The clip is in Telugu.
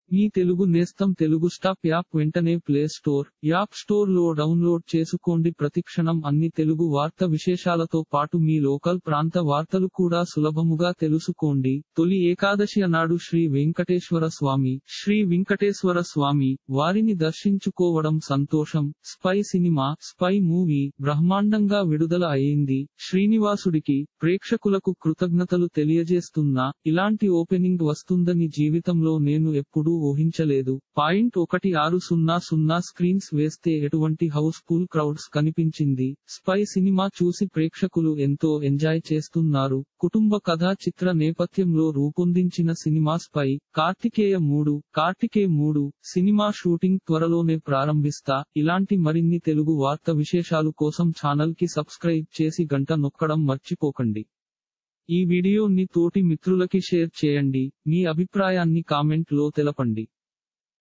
మీ తెలుగు నేస్తం తెలుగు స్టాప్ యాప్ వెంటనే ప్లే స్టోర్ యాప్ స్టోర్ లో డౌన్లోడ్ చేసుకోండి ప్రతిక్షణం అన్ని తెలుగు వార్త విశేషాలతో పాటు మీ లోకల్ ప్రాంత వార్తలు కూడా సులభముగా తెలుసుకోండి తొలి ఏకాదశి నాడు శ్రీ వెంకటేశ్వర స్వామి శ్రీ వెంకటేశ్వర స్వామి వారిని దర్శించుకోవడం సంతోషం స్పై సినిమా స్పై మూవీ బ్రహ్మాండంగా విడుదల అయింది శ్రీనివాసుడికి ప్రేక్షకులకు కృతజ్ఞతలు తెలియజేస్తున్నా ఇలాంటి ఓపెనింగ్ వస్తుందని జీవితంలో నేను ఎప్పుడూ ఊహించలేదు పాయింట్ ఒకటి ఆరు సున్నా సున్నా స్క్రీన్స్ వేస్తే ఎటువంటి హౌస్ ఫుల్ క్రౌడ్స్ కనిపించింది స్పై సినిమా చూసి ప్రేక్షకులు ఎంతో ఎంజాయ్ చేస్తున్నారు కుటుంబ కథా చిత్ర నేపథ్యంలో రూపొందించిన సినిమా స్పై కార్తికేయ మూడు కార్తికే మూడు సినిమా షూటింగ్ త్వరలోనే ప్రారంభిస్తా ఇలాంటి మరిన్ని తెలుగు వార్త విశేషాలు కోసం ఛానల్ కి సబ్స్క్రైబ్ చేసి గంట నొక్కడం మర్చిపోకండి ఈ వీడియోని తోటి మిత్రులకి షేర్ చేయండి మీ అభిప్రాయాన్ని కామెంట్ లో తెలపండి